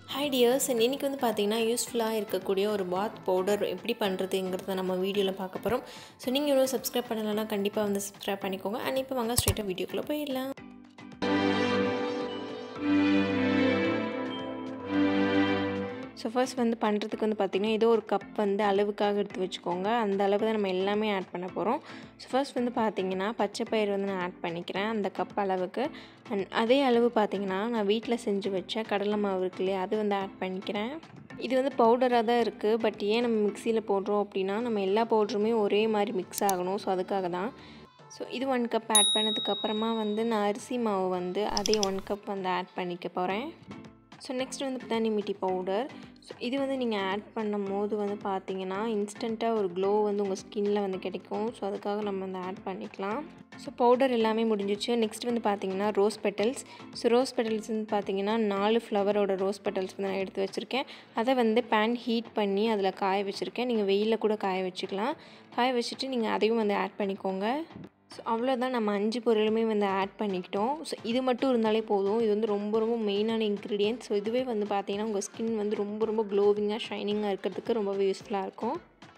hi tears and இன்றைக்கி வந்து பார்த்திங்கன்னா யூஸ்ஃபுல்லாக இருக்கக்கூடிய ஒரு பாத் பவுடர் எப்படி பண்ணுறதுங்கிறத நம்ம வீடியோவில் பார்க்க போகிறோம் ஸோ நீங்கள் இன்னும் சப்ஸ்கிரைப் பண்ணலைன்னா கண்டிப்பாக வந்து சப்ஸ்கிரைப் பண்ணிக்கோங்க அண்ட் இப்போ வாங்க ஸ்ட்ரெயிட்டாக வீடியோக்குள்ளே போயிடலாம் ஸோ ஃபர்ஸ்ட் வந்து பண்ணுறதுக்கு வந்து பார்த்திங்கன்னா ஏதோ ஒரு கப் வந்து அளவுக்காக எடுத்து வச்சுக்கோங்க அந்த அளவு தான் நம்ம எல்லாமே ஆட் பண்ண போகிறோம் ஸோ ஃபர்ஸ்ட் வந்து பார்த்திங்கன்னா பச்சை பயிர் வந்து நான் ஆட் பண்ணிக்கிறேன் அந்த கப் அளவுக்கு அண்ட் அதே அளவு பார்த்திங்கன்னா நான் வீட்டில் செஞ்சு வச்ச கடலை மாவு இருக்கு இல்லையா அது வந்து ஆட் பண்ணிக்கிறேன் இது வந்து பவுடராக தான் இருக்குது பட் ஏன் நம்ம மிக்சியில் போடுறோம் அப்படின்னா நம்ம எல்லா பவுடருமே ஒரே மாதிரி மிக்ஸ் ஆகணும் ஸோ அதுக்காக தான் ஸோ இது ஒன் கப் ஆட் பண்ணதுக்கப்புறமா வந்து நான் அரிசி மாவு வந்து அதே ஒன் கப் வந்து ஆட் பண்ணிக்க போகிறேன் ஸோ நெக்ஸ்ட் வந்து பட்டாணி மிட்டி பவுடர் ஸோ இது வந்து நீங்கள் ஆட் பண்ணும் போது வந்து பார்த்தீங்கன்னா இன்ஸ்டண்ட்டாக ஒரு க்ளோ வந்து உங்கள் ஸ்கின்னில் வந்து கிடைக்கும் ஸோ அதுக்காக நம்ம வந்து ஆட் பண்ணிக்கலாம் ஸோ பவுடர் எல்லாமே முடிஞ்சிச்சு நெக்ஸ்ட் வந்து பார்த்தீங்கன்னா rose petals so rose petals வந்து பார்த்தீங்கன்னா நாலு ஃப்ளவரோட ரோஸ் பெட்டல்ஸ் வந்து நான் எடுத்து வச்சுருக்கேன் அதை வந்து பேன் ஹீட் பண்ணி அதில் காய வச்சுருக்கேன் நீங்கள் வெயிலில் கூட காய வச்சுக்கலாம் காய வச்சுட்டு நீங்கள் அதையும் வந்து ஆட் பண்ணிக்கோங்க ஸோ அவ்வளோதான் நம்ம அஞ்சு பொருளுமே வந்து ஆட் பண்ணிக்கிட்டோம் ஸோ இது மட்டும் இருந்தாலே போதும் இது வந்து ரொம்ப ரொம்ப மெயினான இன்க்ரீடியன்ட் ஸோ இதுவே வந்து பார்த்தீங்கன்னா உங்கள் ஸ்கின் வந்து ரொம்ப ரொம்ப க்ளோவிங்காக ஷைனிங்காக இருக்கிறதுக்கு ரொம்பவே யூஸ்ஃபுல்லாக இருக்கும்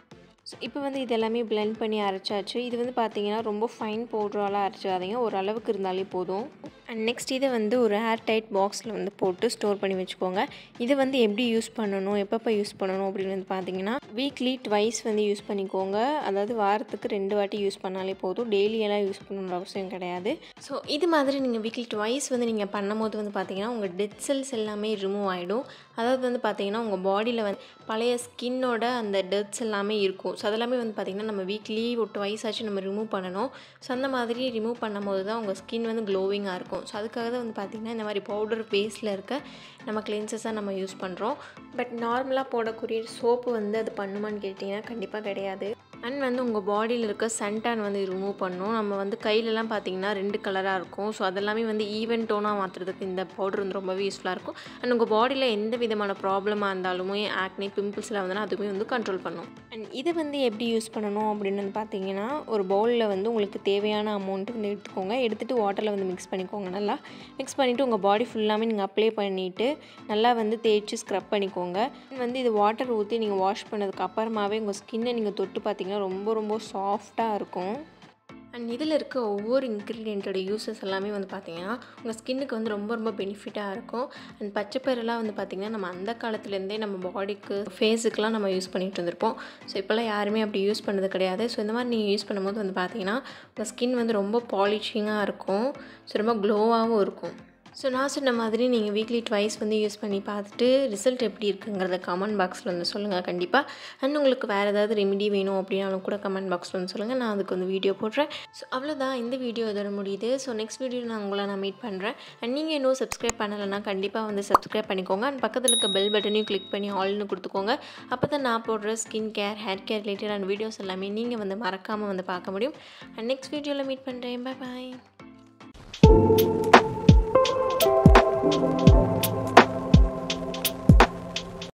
ஸோ இப்போ வந்து இது எல்லாமே பிளெண்ட் பண்ணி அரைச்சாச்சு இது வந்து பார்த்தீங்கன்னா ரொம்ப ஃபைன் பவுடராலாம் அரைச்சாதீங்க ஒரு அளவுக்கு இருந்தாலே போதும் அண்ட் நெக்ஸ்ட் இதை வந்து ஒரு ஏர் டைட் பாக்ஸில் வந்து போட்டு ஸ்டோர் பண்ணி வச்சுக்கோங்க இதை வந்து எப்படி யூஸ் பண்ணணும் எப்பப்போ யூஸ் பண்ணணும் அப்படின்னு வந்து பார்த்தீங்கன்னா வீக்லி ட்வைஸ் வந்து யூஸ் பண்ணிக்கோங்க அதாவது வாரத்துக்கு ரெண்டு வாட்டி யூஸ் பண்ணாலே போதும் டெய்லியெல்லாம் யூஸ் பண்ணணுன்ற அவசியம் கிடையாது ஸோ இது மாதிரி நீங்கள் வீக்லி ட்வைஸ் வந்து நீங்கள் பண்ணும்போது வந்து பார்த்தீங்கன்னா உங்கள் டெட் செல்ஸ் எல்லாமே ரிமூவ் ஆகிடும் அதாவது வந்து பார்த்தீங்கன்னா உங்கள் பாடியில் வந்து பழைய ஸ்கின்னோட அந்த டெத்ஸ் எல்லாமே இருக்கும் ஸோ அதெல்லாமே வந்து பார்த்திங்கன்னா நம்ம வீக்லி ஒரு ட்வைஸ் ஆச்சு நம்ம ரிமூவ் பண்ணணும் ஸோ அந்த மாதிரி ரிமூவ் பண்ணும்போது தான் உங்கள் ஸ்கின் வந்து க்ளோவிங்காக இருக்கும் ஸோ அதுக்காக தான் வந்து பார்த்திங்கன்னா இந்த மாதிரி பவுடர் பேஸில் இருக்க நம்ம கிளென்சஸாக நம்ம யூஸ் பண்ணுறோம் பட் நார்மலாக போடக்கூடிய சோப்பு வந்து அது பண்ணுமான்னு கேட்டிங்கன்னா கண்டிப்பாக கிடையாது அண்ட் வந்து உங்கள் பாடியில் இருக்க சன்டான் வந்து ரிமூவ் பண்ணும் நம்ம வந்து கையிலலாம் பார்த்திங்கன்னா ரெண்டு கலராக இருக்கும் ஸோ அதெல்லாமே வந்து ஈவன் டோனாக மாற்றுறதுக்கு இந்த பவுடர் வந்து ரொம்பவே யூஸ்ஃபுல்லாக இருக்கும் அண்ட் உங்கள் பாடியில் எந்த விதமான ப்ராப்ளமாக இருந்தாலுமே ஆக்னி பிம்பிள்ஸில் வந்து அதுவுமே வந்து கண்ட்ரோல் பண்ணும் அண்ட் இதை வந்து எப்படி யூஸ் பண்ணணும் அப்படின்னு வந்து பார்த்தீங்கன்னா ஒரு பவுலில் வந்து உங்களுக்கு தேவையான அமௌண்ட் வந்து எடுத்துக்கோங்க எடுத்துகிட்டு வாட்டரில் வந்து மிக்ஸ் பண்ணிக்கோங்க நல்லா மிக்ஸ் பண்ணிவிட்டு உங்கள் பாடி ஃபுல்லாமே நீங்கள் அப்ளை பண்ணிவிட்டு நல்லா வந்து தேய்ச்சி ஸ்க்ரப் பண்ணிக்கோங்க வந்து இது வாட்டர் ஊற்றி நீங்கள் வாஷ் பண்ணதுக்கு அப்புறமாவே உங்கள் ஸ்கின்னை நீங்கள் தொட்டு பார்த்தீங்கன்னா ரொம்ப ரொம்ப சாஃப்டாக இருக்கும் அண்ட் இதில் இருக்க ஒவ்வொரு இன்க்ரீடியண்ட்டோட யூசஸ் எல்லாமே வந்து பார்த்திங்கன்னா உங்கள் ஸ்கின்னுக்கு வந்து ரொம்ப ரொம்ப பெனிஃபிட்டாக இருக்கும் அண்ட் பச்சைப்பயிரெல்லாம் வந்து பார்த்திங்கன்னா நம்ம அந்த காலத்துலேருந்தே நம்ம பாடிக்கு ஃபேஸுக்கெலாம் நம்ம யூஸ் பண்ணிகிட்டு இருந்திருப்போம் ஸோ இப்போல்லாம் யாருமே அப்படி யூஸ் பண்ணது கிடையாது ஸோ இந்த மாதிரி நீங்கள் யூஸ் பண்ணும்போது வந்து பார்த்திங்கன்னா உங்கள் ஸ்கின் வந்து ரொம்ப பாலிஷிங்காக இருக்கும் ஸோ ரொம்ப க்ளோவாகவும் இருக்கும் ஸோ நான் சொன்ன மாதிரி நீங்கள் வீக்லி ட்வைஸ் வந்து யூஸ் பண்ணி பார்த்துட்டு ரிசல்ட் எப்படி இருக்குங்கிறத கமெண்ட் பாக்ஸில் வந்து சொல்லுங்கள் கண்டிப்பாக அண்ட் உங்களுக்கு வேறு ஏதாவது ரெமிடி வேணும் அப்படின்னாலும் கூட கமெண்ட் பாக்ஸில் வந்து சொல்லுங்கள் நான் அதுக்கு வந்து வீடியோ போடுறேன் ஸோ அவ்வளோதான் இந்த வீடியோ இதோட முடியுது ஸோ நெக்ஸ்ட் வீடியோ நான் உங்களை நான் மீட் பண்ணுறேன் அண்ட் நீங்கள் இன்னும் சப்ஸ்கிரைப் பண்ணலைன்னா கண்டிப்பாக வந்து சப்ஸ்கிரைப் பண்ணிக்கோங்க அண்ட் பக்கத்தில் இருக்க பெல் பட்டனையும் கிளிக் பண்ணி ஆல்னு கொடுத்துக்கோங்க அப்போ தான் நான் போடுற ஸ்கின் கேர் ஹேர் கேர் ரிலேட்டடான வீடியோஸ் எல்லாமே நீங்கள் வந்து மறக்காமல் வந்து பார்க்க முடியும் அண்ட் நெக்ஸ்ட் வீடியோவில் மீட் பண்ணுறேன் பாய் பாய்